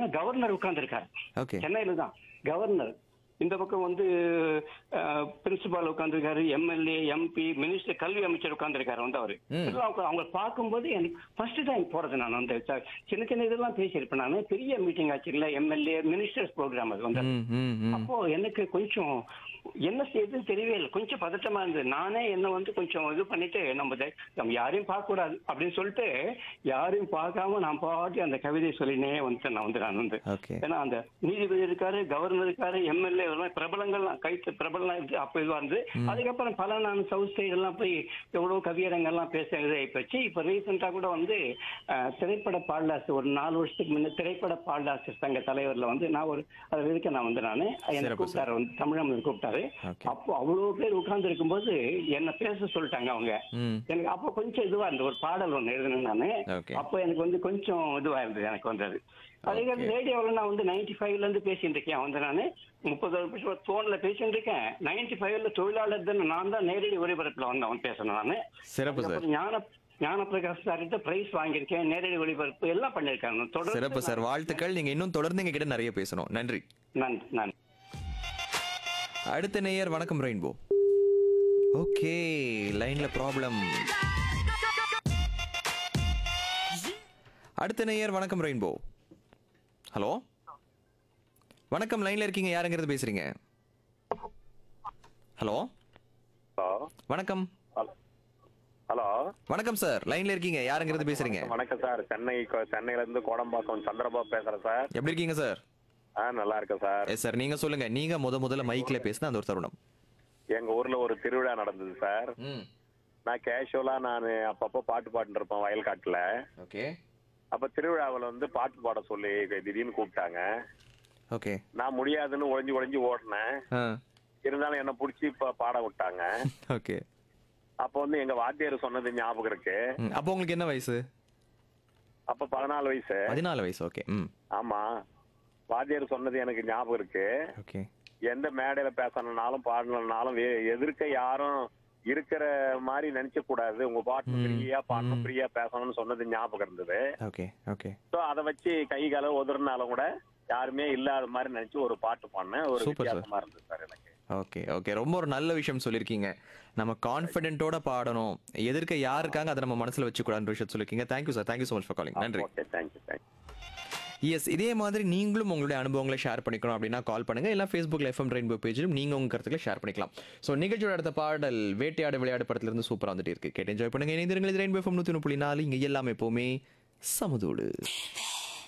பாத்தீங்கன்னா governor உட்கார்ந்துருக்காரு okay சென்னையில தான் கவர்னர் இந்த பக்கம் வந்து பிரின்சிபால் உட்காந்துருக்காரு எம்எல்ஏ எம்பி மினிஸ்டர் கல்வி அமைச்சர் உட்காந்துருக்காரு வந்து அவரு இதெல்லாம் அவங்க- அவங்க பார்க்கும்போது எனக்கு ஃபர்ஸ்ட் டைம் போறது நான் வந்து ச- சின்ன சின்ன இதெல்லாம் பேசியிருப்பேன் நான் பெரிய மீட்டிங் ஆச்சு இல்ல எம்எல்ஏ மினிஸ்டர்ஸ் ப்ரோக்ராம் அது வந்து ம் ம் ம் அப்போ எனக்கு கொஞ்சம் என்ன செய்யுதுன்னு தெரியவே இல்லை கொஞ்சம் பதட்டமா இருந்தது நானே என்ன வந்து கொஞ்சம் இது பண்ணிட்டு நம்ம தை- நம்ம யாரையும் பார்க்க கூடாது அப்படின்னு சொல்லிட்டு யாரையும் பார்க்காம நான் பாட்டி அந்த கவிதை சொல்லினே வந்து நான் வந்து நான் வந்து ஓகே ஏன்னா அந்த நீதிபதி இருக்காரு கவர்னர் இருக்காரு எம்எல்ஏ பிரபலங்கள்லாம் கைத்து பிரபலம் இருக்கு அப்ப இதுவா இருந்து அதுக்கப்புறம் பல நான் சவுத் சைடு எல்லாம் போய் எவ்வளவு கவியரங்கெல்லாம் பேச இதாயிப்போச்சு இப்ப ரீசெண்டா கூட வந்து அஹ், திரைப்பட பாடலாசிரியர் ஒரு நாலு வருஷத்துக்கு முன்ன திரைப்பட பாடலாசிரியர் சங்க தலைவர்ல வந்து நான் ஒரு அதுல இருக்க நான் வந்து நானு என்னை சிறப்பு கூப்பிட்டாரு வந்து தமிழகம் கூப்பிட்டாரு Okay. அப்போ அவ்வளவு பேர் உட்கார்ந்து இருக்கும்போது என்ன பேச சொல்லிட்டாங்க அவங்க ம் எனக்கு அப்போ கொஞ்சம் இதுவா இருந்தது ஒரு பாடல் ஒண்ணு எழுதுனேன் நானு Okay. அப்போ எனக்கு வந்து கொஞ்சம் இதுவா இருந்தது எனக்கு வந்தது அதே Okay. ரேடியோவில் நான் வந்து நைன்டி ஃபைவ்ல இருந்து பேசிட்டு இருக்கேன் வந்து நான் முப்பது வருஷம் போன்ல பேசிட்டு இருக்கேன் நைன்டி ஃபைவ்ல தொழிலாளர் தினம் நான் தான் நேரடி ஒளிபரப்புல வந்தவன் பேசணும் நான் சிறப்பு சார் அதுக்கப்புறம் ஞான ஞான பிரகாஷ் சார்கிட்ட பிரைஸ் வாங்கியிருக்கேன் நேரடி ஒளிபரப்பு எல்லாம் பண்ணியிருக்கேன் நான் தொடர்ந்து சிறப்பு சார் வாழ்த்துக்கள் நீங்க இன்னும் தொடர்ந்து எங்க கிட்ட நிறைய பேசணும் நன்றி நன்றி நன்றி அடுத்த நேயர் வணக்கம் ரெயின்போ ஓகே லைன்ல ப்ராப்ளம் அடுத்த நேயர் வணக்கம் ரெயின்போ ஹலோ வணக்கம் லைன்ல இருக்கீங்க யாருங்கிறது பேசுறீங்க ஹலோ ஹலோ வணக்கம் ஹலோ வணக்கம் சார் லைன்ல இருக்கீங்க யாருங்கிறது பேசுறீங்க வணக்கம் சார் சென்னை கொ- சென்னையில இருந்து கோடம்பாக்கம் சந்திரபாபு பேசுறேன் சார் எப்படி இருக்கீங்க சார் ஆ நல்லா இருக்கேன் சார் எஸ் சார் நீங்க சொல்லுங்க நீங்க முத முதல்ல மைக்ல பேசின அந்த ஒரு தருணம் எங்க ஊர்ல ஒரு திருவிழா நடந்தது சார் ம் நான் கேஷுவலா நான் அப்பப்போ பாட்டு பாட்டு இருப்பேன் வயல்காட்டுல ஓகே அப்ப திருவிழாவில் வந்து பாட்டு பாட சொல்லி திடீர்னு கூப்பிட்டாங்க ஓகே நான் முடியாதுன்னு ஒளிஞ்சு ஒளிஞ்சு ஓடினேன் ஆ இருந்தாலும் என்ன பிடிச்சி இப்ப பாட விட்டாங்க ஓகே அப்ப வந்து எங்க வாத்தியார் சொன்னது ஞாபகம் இருக்கு ம், அப்போ உங்களுக்கு என்ன வயசு அப்ப பதினாலு வயசு பதினாலு வயசு ஓகே ம் ஆமா வாத்தியார் சொன்னது எனக்கு ஞாபகம் இருக்கு ஓகே எந்த மேடையில பேசணும்னாலும் பாடணும்னாலும் வே- எதிர்க்க யாரும் இருக்கிற மாதிரி நினைச்ச கூடாது உங்க பாட்டு ஃப்ரீயா பாடணும் ஃப்ரீயா பேசணும்னு சொன்னது ஞாபகம் இருந்தது ஓகே ஓகே சோ அதை வச்சு கை கால உதறினாலும் கூட யாருமே இல்லாத மாதிரி நினைச்சு ஒரு பாட்டு பாடினேன் ஒரு Super, sir. வித்தியாசமா இருந்தது சார் எனக்கு ஓகே ஓகே ரொம்ப ஒரு நல்ல விஷயம் சொல்லியிருக்கீங்க நம்ம கான்ஃபிடென்ட்டோட பாடணும் எதிர்க்க யார் இருக்காங்க அதை நம்ம மனசுல வச்சுக்கூடாதுன்ற விஷயம் சொல்லியிருக்கீங்க thank you sir thank you so much for calling நன்றி ஓகே தேங்க்யூ தேங்க்யூ எஸ் இதே மாதிரி நீங்களும் உங்களுடைய அனுபவங்களை ஷேர் பண்ணிக்கணும் அப்படின்னா கால் பண்ணுங்க இல்லை ஃபேஸ்புக்கில் எஃப்எம் ரெயின்போ பேஜிலும் நீங்க உங்க கருத்துக்களை ஷேர் பண்ணிக்கலாம் ஸோ நிகழ்ச்சியோட அடுத்த பாடல் வேட்டையாடு விளையாடு படத்துல இருந்து சூப்பராக வந்துட்டு இருக்கு கேட்டு என்ஜாய் பண்ணுங்க இணைந்திருங்கள் இது ரெயின்போ எஃப்எம் நூற்றி புள்ளி நாலு இங்கே எல்லாமே எப்போவுமே சமதோடு